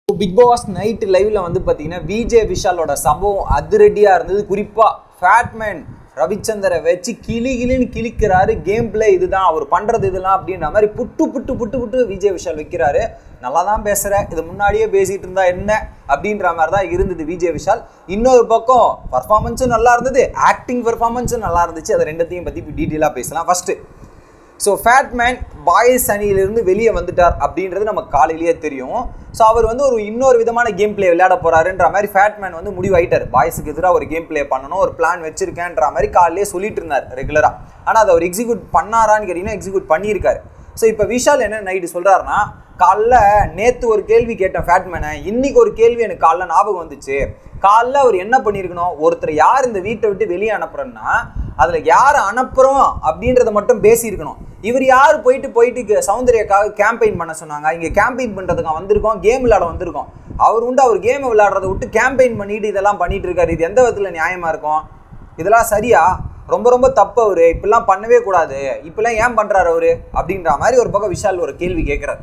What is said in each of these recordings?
big pass night லைவ்ல வந்து பார்த்தீங்கன்னா விஜே விஷாலோட சம்பவம் அதிரடியாக இருந்தது குறிப்பாக ஃபேட்மேன் ரவிச்சந்திரை வச்சு கிளி கிளின்னு கிழிக்கிறாரு கேம் பிளே இதுதான் அவர் பண்ணுறது இதெல்லாம் அப்படின்ற மாதிரி புட்டு புட்டு புட்டு புட்டு விஜய் விஷால் வைக்கிறாரு நல்லா தான் பேசுகிற இது முன்னாடியே பேசிகிட்டு இருந்தா என்ன அப்படின்ற மாதிரி தான் இருந்தது விஜய் விஷால் இன்னொரு பக்கம் பர்ஃபார்மன்ஸும் நல்லா இருந்தது ஆக்டிங் பர்ஃபார்மன்ஸும் நல்லா இருந்துச்சு அதை ரெண்டத்தையும் பற்றி டீட்டெயிலாக பேசலாம் ஃபஸ்ட்டு ஸோ ஃபேட்மேன் பாய்ஸ் அணியிலிருந்து வெளியே வந்துட்டார் அப்படின்றது நமக்கு காலையிலேயே தெரியும் ஸோ அவர் வந்து ஒரு இன்னொரு விதமான கேம் பிளே விளையாட போறாருன்ற மாதிரி ஃபேட்மேன் வந்து முடிவாயிட்டார் பாய்ஸுக்கு எதிராக ஒரு கேம் பிளே பண்ணணும் ஒரு பிளான் வச்சிருக்கேன்ற மாதிரி காலையிலே சொல்லிட்டு இருந்தார் ரெகுலராக ஆனால் அதை அவர் எக்ஸிக்யூட் பண்ணாரான்னு கேட்டிங்கன்னா எக்ஸிக்யூட் பண்ணியிருக்காரு ஸோ இப்போ விஷால் என்ன நைட்டு சொல்கிறாருன்னா காலைல நேற்று ஒரு கேள்வி கேட்டேன் ஃபேட்மேனை இன்னைக்கு ஒரு கேள்வி எனக்கு காலைல ஞாபகம் வந்துச்சு காலைல அவர் என்ன பண்ணியிருக்கணும் ஒருத்தர் யார் இந்த வீட்டை விட்டு வெளியே அனுப்புறேன்னா அதில் யார் அனுப்புகிறோம் அப்படின்றத மட்டும் பேசியிருக்கணும் இவர் யார் போயிட்டு போயிட்டு சௌந்தர்யாக்காக கேம்பெயின் பண்ண சொன்னாங்க இங்கே கேம்பெயின் பண்ணுறதுக்கு வந்திருக்கோம் கேம் விளையாட வந்திருக்கோம் அவர் உண்டு அவர் கேம் விளையாடுறத விட்டு கேம்பெயின் பண்ணிட்டு இதெல்லாம் பண்ணிட்டு இருக்காரு இது எந்த விதத்தில் நியாயமாக இருக்கும் இதெல்லாம் சரியா ரொம்ப ரொம்ப தப்பு அவரு இப்படிலாம் பண்ணவே கூடாது இப்படிலாம் ஏன் பண்ணுறாரு அவரு அப்படின்ற மாதிரி ஒரு பக்கம் விஷால் ஒரு கேள்வி கேட்குறாரு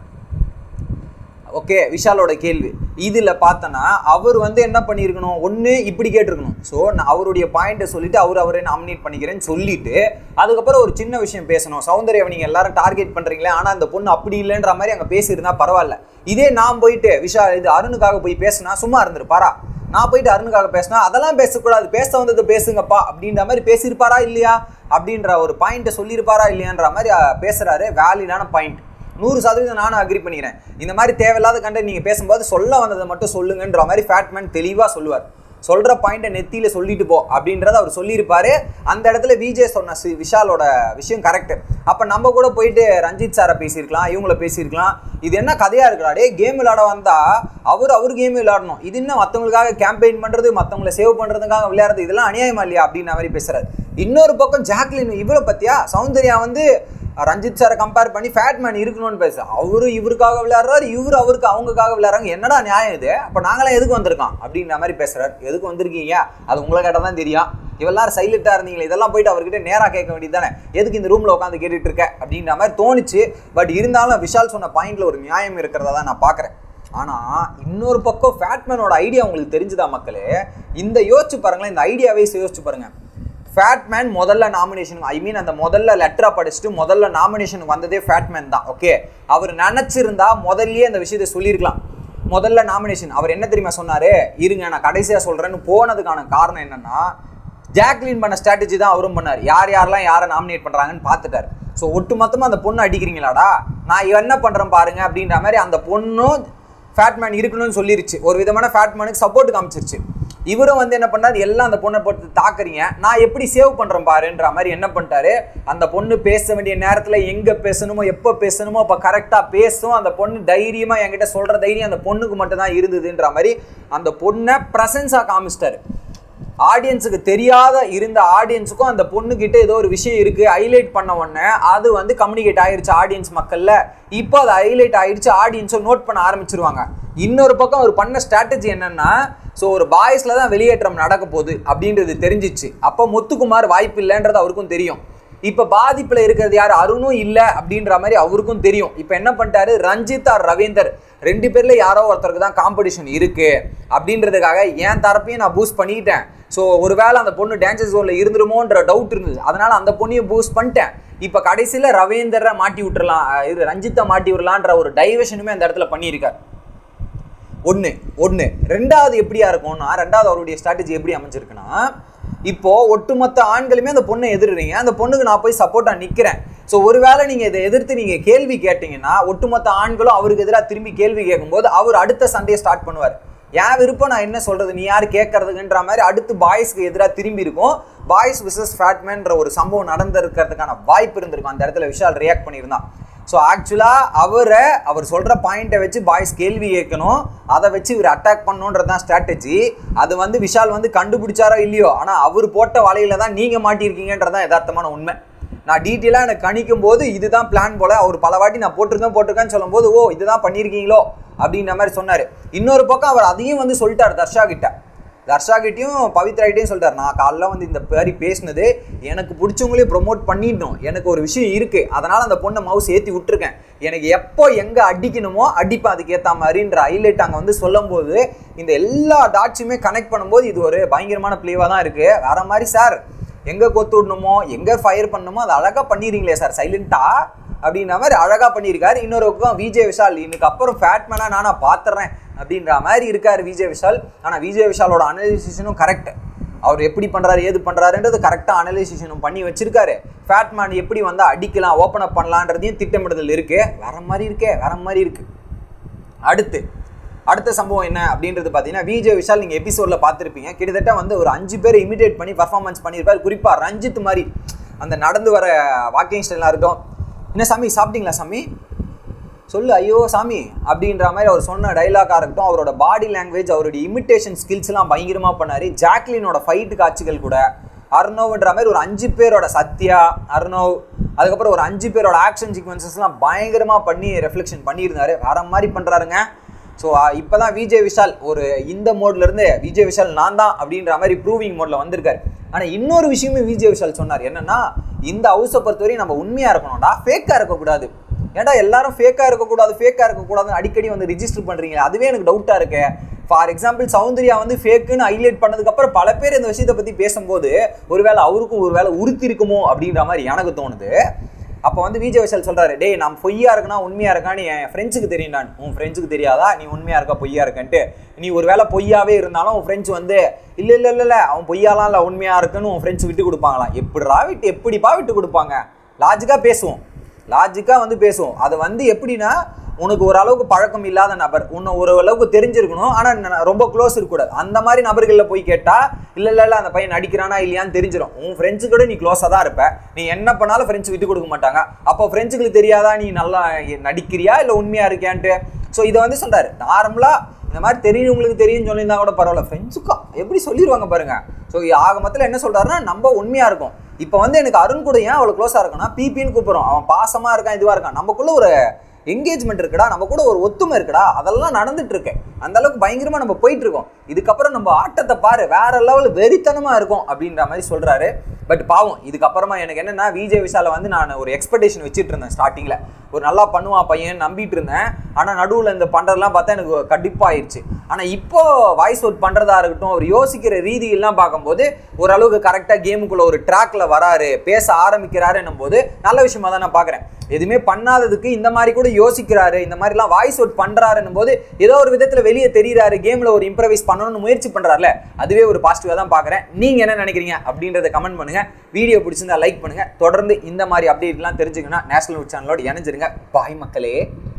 ஓகே விஷாலோட கேள்வி இதில் பார்த்தோன்னா அவர் வந்து என்ன பண்ணியிருக்கணும் ஒன்று இப்படி கேட்டிருக்கணும் ஸோ நான் அவருடைய பாயிண்ட்டை சொல்லிட்டு அவர் அவரே நாமினேட் பண்ணிக்கிறேன்னு சொல்லிட்டு அதுக்கப்புறம் ஒரு சின்ன விஷயம் பேசணும் சௌந்தர்யாவை நீங்கள் எல்லாரும் டார்கெட் பண்ணுறீங்களே ஆனால் அந்த பொண்ணு அப்படி இல்லைன்ற மாதிரி அங்கே பேசியிருந்தா பரவாயில்ல இதே நான் போயிட்டு விஷால் இது அருணுக்காக போய் பேசினா சும்மா இருந்திருப்பாரா நான் போயிட்டு அருணுக்காக பேசினா அதெல்லாம் பேசக்கூடாது பேச வந்தது பேசுங்கப்பா அப்படின்ற மாதிரி பேசியிருப்பாரா இல்லையா அப்படின்ற ஒரு பாயிண்ட்டை சொல்லியிருப்பாரா இல்லையான்ற மாதிரி அஹ், பேசுறாரு வேலிடான பாயிண்ட் நூறு சதவீதம் நானும் அக்ரி பண்ணிக்கிறேன் இந்த மாதிரி தேவையில்லாத கண்டென்ட் நீங்கள் பேசும்போது சொல்ல வந்ததை மட்டும் சொல்லுங்கன்ற மாதிரி ஃபேட்மேன் தெளிவாக சொல்லுவார் சொல்கிற பாயிண்ட்டை நெத்தியில் சொல்லிட்டு போ அப்படின்றத அவர் சொல்லியிருப்பாரு அந்த இடத்துல விஜய் சொன்ன சி விஷாலோட விஷயம் கரெக்டு அப்போ நம்ம கூட போயிட்டு ரஞ்சித் சாரை பேசியிருக்கலாம் இவங்கள பேசியிருக்கலாம் இது என்ன கதையாக இருக்குடா டே கேம் விளையாட வந்தால் அவர் அவர் கேம் விளையாடணும் இது என்ன மற்றவங்களுக்காக கேம்பெயின் பண்ணுறது மற்றவங்கள சேவ் பண்ணுறதுக்காக விளையாடுறது இதெல்லாம் அநியாயமா இல்லையா அப்படின்ற மாதிரி பேசுறாரு இன்னொரு பக்கம் ஜாக்லின் இவரை பற்றியா சௌந்தர்யா வந்து ரஞ்சித் சாரை கம்பேர் பண்ணி ஃபேட்மேன் இருக்கணும்னு பேச அவரு இவருக்காக விளையாடுறாரு இவர் அவருக்கு அவங்களுக்காக விளையாடுறாங்க என்னடா நியாயம் இது அப்போ நாங்களாம் எதுக்கு வந்திருக்கோம் அப்படின்ற மாதிரி பேசுறாரு எதுக்கு வந்திருக்கீங்க அது உங்களை கேட்டால் தான் தெரியும் இவெல்லாம் சைலண்டாக இருந்தீங்களே இதெல்லாம் போயிட்டு அவர்கிட்ட நேராக கேட்க வேண்டியது தானே எதுக்கு இந்த ரூமில் உட்காந்து கேட்டுட்டு இருக்க அப்படின்ற மாதிரி தோணுச்சு பட் இருந்தாலும் விஷால் சொன்ன பாயிண்ட்ல ஒரு நியாயம் இருக்கிறதா தான் நான் பார்க்குறேன் ஆனால் இன்னொரு பக்கம் ஃபேட்மேனோட ஐடியா உங்களுக்கு தெரிஞ்சுதா மக்களே இந்த யோசிச்சு பாருங்களேன் இந்த ஐடியாவே யோசிச்சு பாருங்க ஃபேட்மேன் முதல்ல நாமினேஷன் ஐ மீன் அந்த முதல்ல லெட்டரை படிச்சுட்டு முதல்ல நாமினேஷன் வந்ததே ஃபேட்மேன் தான் ஓகே அவர் நினச்சிருந்தா முதல்லயே அந்த விஷயத்தை சொல்லியிருக்கலாம் முதல்ல நாமினேஷன் அவர் என்ன தெரியுமா சொன்னாரு இருங்க நான் கடைசியாக சொல்கிறேன்னு போனதுக்கான காரணம் என்னன்னா ஜாக்லின் பண்ண ஸ்ட்ராட்டஜி தான் அவரும் பண்ணார் யார் யாரெல்லாம் யாரை நாமினேட் பண்ணுறாங்கன்னு பார்த்துட்டார் ஸோ ஒட்டுமொத்தமாக அந்த பொண்ணு அடிக்கிறீங்களாடா நான் என்ன பண்ணுறேன் பாருங்க அப்படின்ற மாதிரி அந்த பொண்ணும் ஃபேட்மேன் இருக்கணும்னு சொல்லிருச்சு ஒரு விதமான ஃபேட்மேனுக்கு சப்போர்ட் காமிச்சிருச்சு இவரும் வந்து என்ன பண்ணாரு எல்லாம் அந்த பொண்ணை போட்டு தாக்குறீங்க நான் எப்படி சேவ் பண்ணுறேன் பாருன்ற மாதிரி என்ன பண்ணிட்டாரு அந்த பொண்ணு பேச வேண்டிய நேரத்தில் எங்கே பேசணுமோ எப்போ பேசணுமோ அப்போ கரெக்டாக பேசும் அந்த பொண்ணு தைரியமாக என்கிட்ட சொல்கிற தைரியம் அந்த பொண்ணுக்கு மட்டும் தான் இருந்ததுன்ற மாதிரி அந்த பொண்ணை ப்ரெசன்ஸாக காமிச்சிட்டாரு ஆடியன்ஸுக்கு தெரியாத இருந்த ஆடியன்ஸுக்கும் அந்த பொண்ணுக்கிட்ட ஏதோ ஒரு விஷயம் இருக்கு ஹைலைட் பண்ண உடனே அது வந்து கம்யூனிகேட் ஆயிருச்சு ஆடியன்ஸ் மக்கள்ல இப்போ அது ஹைலைட் ஆயிருச்சு ஆடியன்ஸும் நோட் பண்ண ஆரம்பிச்சிருவாங்க இன்னொரு பக்கம் அவர் பண்ண ஸ்ட்ராட்டஜி என்னன்னா ஸோ ஒரு பாய்ஸ்ல தான் வெளியேற்றம் நடக்க போகுது அப்படின்றது தெரிஞ்சிச்சு அப்போ முத்துக்குமார் வாய்ப்பு இல்லைன்றது அவருக்கும் தெரியும் இப்போ பாதிப்பில் இருக்கிறது யார் அருணும் இல்லை அப்படின்ற மாதிரி அவருக்கும் தெரியும் இப்போ என்ன பண்ணிட்டாரு ரஞ்சித் ஆர் ரவீந்தர் ரெண்டு பேர்ல யாரோ ஒருத்தருக்கு தான் காம்படிஷன் இருக்கு அப்படின்றதுக்காக என் தரப்பையும் நான் பூஸ்ட் பண்ணிக்கிட்டேன் ஸோ ஒருவேளை அந்த பொண்ணு டேஞ்சர் ஜோனில் இருந்துருமோன்ற டவுட் இருந்தது அதனால அந்த பொண்ணையும் பூஸ்ட் பண்ணிட்டேன் இப்போ கடைசியில் ரவீந்தரை மாட்டி விட்டுறலாம் அஹ் இது ரஞ்சித்தை மாட்டி விடலான்ற ஒரு டைவர்ஷனுமே அந்த இடத்துல பண்ணியிருக்கார் ஒன்று ஒன்று ரெண்டாவது எப்படியா இருக்கும்னா ரெண்டாவது அவருடைய ஸ்ட்ராட்டஜி எப்படி அமைஞ்சிருக்குன்னா இப்போ ஒட்டுமொத்த ஆண்களுமே அந்த பொண்ணை எதிர்றீங்க அந்த பொண்ணுக்கு நான் போய் சப்போர்ட்டாக நிற்கிறேன் ஸோ ஒருவேளை நீங்கள் இதை எதிர்த்து நீங்கள் கேள்வி கேட்டீங்கன்னா ஒட்டுமொத்த ஆண்களும் அவருக்கு எதிராக திரும்பி கேள்வி கேட்கும்போது அவர் அடுத்த சண்டையை ஸ்டார்ட் பண்ணுவார் என் விருப்பம் நான் என்ன சொல்றது நீ யார் கேட்கறதுக்குன்ற மாதிரி அடுத்து பாய்ஸ்க்கு எதிராக திரும்பி இருக்கும் பாய்ஸ் விசஸ் ஃபேட்மேன்ற ஒரு சம்பவம் நடந்திருக்கிறதுக்கான வாய்ப்பு இருந்திருக்கும் அந்த இடத்துல விஷால் ரியாக்ட் பண்ணியிருந்தான் ஸோ ஆக்சுவலாக அவரை அவர் சொல்கிற பாயிண்ட்டை வச்சு பாய்ஸ் கேள்வி கேட்கணும் அதை வச்சு இவர் அட்டாக் பண்ணணுன்றது தான் ஸ்ட்ராட்டஜி அது வந்து விஷால் வந்து கண்டுபிடிச்சாரோ இல்லையோ ஆனால் அவர் போட்ட வலையில தான் நீங்கள் மாட்டியிருக்கீங்கன்றதான் யதார்த்தமான உண்மை நான் டீட்டெயிலாக எனக்கு கணிக்கும் போது இதுதான் பிளான் போல அவர் பல வாட்டி நான் போட்டிருக்கேன் போட்டிருக்கேன்னு சொல்லும்போது ஓ இதுதான் பண்ணியிருக்கீங்களோ அப்படின்ற மாதிரி சொன்னார் இன்னொரு பக்கம் அவர் அதையும் வந்து சொல்லிட்டார் தர்ஷா கிட்ட தர்ஷாகிட்டையும் பவித்ராகிட்டையும் சொல்லிட்டார் நான் காலைல வந்து இந்த மாதிரி பேசினது எனக்கு பிடிச்சவங்களையும் ப்ரொமோட் பண்ணிட்டோம் எனக்கு ஒரு விஷயம் இருக்கு அதனால அந்த பொண்ணை மவுஸ் ஏற்றி விட்டுருக்கேன் எனக்கு எப்போ எங்கே அடிக்கணுமோ அடிப்பேன் அதுக்கு ஏற்ற மாதிரின்ற ஹைலைட் அங்கே வந்து சொல்லும்போது இந்த எல்லா டாட்ஸுமே கனெக்ட் பண்ணும்போது இது ஒரு பயங்கரமான பிளேவாக தான் இருக்கு வேற மாதிரி சார் எங்கே கொத்து விடணுமோ எங்கே ஃபயர் பண்ணணுமோ அதை அழகாக பண்ணிடுறீங்களே சார் சைலண்ட்டாக அப்படின்ற மாதிரி அழகாக பண்ணியிருக்காரு இன்னொரு பக்கம் விஜய் விஷால் இன்னைக்கு அப்புறம் ஃபேட்மேனாக நானா பார்த்துறேன் அப்படின்ற மாதிரி இருக்கார் விஜய் விஷால் ஆனால் விஜய் விஷாலோட அனலைசேஷனும் கரெக்ட் அவர் எப்படி பண்ணுறாரு ஏது பண்ணுறாருன்றது கரெக்டாக அனலைசேஷனும் பண்ணி வச்சிருக்காரு ஃபேட்மேன் எப்படி வந்தால் அடிக்கலாம் ஓப்பன் அப் பண்ணலான்றதையும் திட்டமிடுதல் இருக்கு வேற மாதிரி இருக்கே வேற மாதிரி இருக்கு அடுத்து அடுத்த சம்பவம் என்ன அப்படின்றது பார்த்தீங்கன்னா விஜய் விஷால் நீங்கள் எபிசோடில் பார்த்துருப்பீங்க கிட்டத்தட்ட வந்து ஒரு அஞ்சு பேர் இமிடேட் பண்ணி பர்ஃபார்மன்ஸ் பண்ணியிருப்பார் குறிப்பாக ரஞ்சித் மாதிரி அந்த நடந்து வர வாக்கிங் ஸ்டைலாக இருக்கட்டும் என்ன சாமி சாப்பிட்டீங்களா சாமி சொல்லு ஐயோ சாமி அப்படின்ற மாதிரி அவர் சொன்ன டைலாக்காக இருக்கட்டும் அவரோட பாடி லாங்குவேஜ் அவருடைய இமிட்டேஷன் ஸ்கில்ஸ்லாம் பயங்கரமாக பண்ணார் ஜாக்லினோட ஃபைட்டு காட்சிகள் கூட அர்ணவ்ன்ற மாதிரி ஒரு அஞ்சு பேரோட சத்யா அர்ணவ் அதுக்கப்புறம் ஒரு அஞ்சு பேரோட ஆக்ஷன் சீக்வன்சஸ்லாம் பயங்கரமாக பண்ணி ரெஃப்ளெக்ஷன் பண்ணியிருந்தாரு வேற மாதிரி பண்ணுறாருங்க ஸோ இப்போ தான் விஜய் விஷால் ஒரு இந்த மோட்லேருந்து விஜய் விஷால் நான் தான் அப்படின்ற மாதிரி ப்ரூவிங் மோடில் வந்திருக்காரு ஆனால் இன்னொரு விஷயமும் விஜய் விஷால் சொன்னார் என்னன்னா இந்த ஹவுஸை பொறுத்தவரையும் நம்ம உண்மையாக இருக்கணும்டா ஃபேக்காக இருக்கக்கூடாது ஏன்டா எல்லாரும் ஃபேக்காக இருக்கக்கூடாது ஃபேக்காக இருக்கக்கூடாதுன்னு அடிக்கடி வந்து ரிஜிஸ்டர் பண்ணுறீங்க அதுவே எனக்கு டவுட்டாக இருக்கு ஃபார் எக்ஸாம்பிள் சௌந்தர்யா வந்து ஃபேக்குன்னு ஹைலைட் பண்ணதுக்கப்புறம் பல பேர் இந்த விஷயத்தை பற்றி பேசும்போது ஒருவேளை அவருக்கும் ஒரு வேளை உறுத்தி இருக்குமோ அப்படின்ற மாதிரி எனக்கு தோணுது அப்போ வந்து விஜய் விஷால் சொல்றாரு டேய் நான் பொய்யா இருக்கனா உண்மையா இருக்கான்னு என் ஃப்ரெண்ட்ஸுக்கு தெரியும் நான் உன் ஃப்ரெண்ட்ஸுக்கு தெரியாதா நீ உண்மையா இருக்கா பொய்யா இருக்கன்ட்டு நீ ஒரு வேளை பொய்யாவே இருந்தாலும் உன் ஃப்ரெண்ட்ஸ் வந்து இல்ல இல்ல இல்ல இல்ல அவன் பொய்யாலாம் இல்ல உண்மையா இருக்குன்னு உன் ஃப்ரெண்ட்ஸ் விட்டு கொடுப்பாங்களாம் எப்படிடா விட்டு எப்படிப்பா விட்டு கொடுப்பாங்க லாஜிக்கா பேசுவோம் லாஜிக்காக வந்து பேசுவோம் அது வந்து எப்படின்னா உனக்கு ஓரளவுக்கு பழக்கம் இல்லாத நபர் உன்னை ஒரு அளவுக்கு தெரிஞ்சிருக்கணும் ஆனால் ரொம்ப க்ளோஸ் இருக்கக்கூடாது அந்த மாதிரி நபர்களில் போய் கேட்டால் இல்லை இல்லை இல்லை அந்த பையன் நடிக்கிறானா இல்லையான்னு தெரிஞ்சிடும் உன் ஃப்ரெண்ட்ஸு கூட நீ க்ளோஸாக தான் இருப்ப நீ என்ன பண்ணாலும் ஃப்ரெண்ட்ஸ் விட்டு கொடுக்க மாட்டாங்க அப்போ ஃப்ரெண்ட்ஸுங்களுக்கு தெரியாதா நீ நல்லா நடிக்கிறியா இல்லை உண்மையாக இருக்கியான்ட்டு ஸோ இதை வந்து சொல்கிறாரு நார்மலாக இந்த மாதிரி தெரியுறவங்களுக்கு தெரியும் சொல்லியிருந்தா கூட பரவாயில்ல ஃப்ரெண்ட்ஸுக்கா எப்படி சொல்லிடுவாங்க பாருங்க ஸோ ஆக மொத்தத்தில் என்ன சொல்றாருன்னா நம்ம உண்மையாக இருக்கும் இப்போ வந்து எனக்கு அருண் கூட ஏன் அவ்வளோ க்ளோஸாக இருக்குன்னா பிபின்னு கூப்பிட்றோம் அவன் பாசமாக இருக்கான் இதுவாக இருக்கான் நமக்குள்ள ஒரு என்கேஜ்மெண்ட் இருக்குடா நம்ம கூட ஒரு ஒத்துமை இருக்குடா அதெல்லாம் நடந்துட்டு இருக்கு அந்த அளவுக்கு பயங்கரமா நம்ம போயிட்டு இருக்கோம் இதுக்கப்புறம் நம்ம ஆட்டத்தை பாரு வேற லெவல் வெறித்தனமா இருக்கும் அப்படின்ற மாதிரி சொல்றாரு பட் பாவம் இதுக்கப்புறமா எனக்கு என்னன்னா விஜய் விஷால வந்து நான் ஒரு எக்ஸ்பெக்டேஷன் வச்சுட்டு இருந்தேன் ஸ்டார்டிங்ல ஒரு நல்லா பண்ணுவான் பையன் நம்பிட்டு இருந்தேன் ஆனா நடுவுல இந்த பண்றதெல்லாம் பார்த்தா எனக்கு கண்டிப்பாயிருச்சு ஆனா இப்போ வாய்ஸ் அவுட் பண்றதா இருக்கட்டும் அவர் யோசிக்கிற ரீதியெல்லாம் பார்க்கும்போது ஓரளவுக்கு கரெக்டா கேமுக்குள்ள ஒரு ட்ராக்ல வராரு பேச ஆரம்பிக்கிறாருன்னும் போது நல்ல விஷயமா தான் நான் பாக்குறேன் எதுவுமே பண்ணாததுக்கு இந்த மாதிரி கூட யோசிக்கிறாரு இந்த மாதிரிலாம் வாய்ஸ் அவுட் பண்றாருன்னும் போது ஏதோ ஒரு விதத்துல வெளியே தெரியறாரு கேம்ல ஒரு இம்ப்ரவைஸ் பண்ணணும்னு முயற்சி பண்றாருல அதுவே ஒரு பாசிட்டிவா தான் பாக்குறேன் நீங்க என்ன நினைக்கிறீங்க அப்படின்றத கமெண்ட் பண்ணுங்க வீடியோ பிடிச்சிருந்தா லைக் பண்ணுங்க தொடர்ந்து இந்த மாதிரி அப்டேட்லாம் தெரிஞ்சுக்கணும்னா நேஷனல் சேனலோட இணைஞ்சிருங்க பாய் மக்களே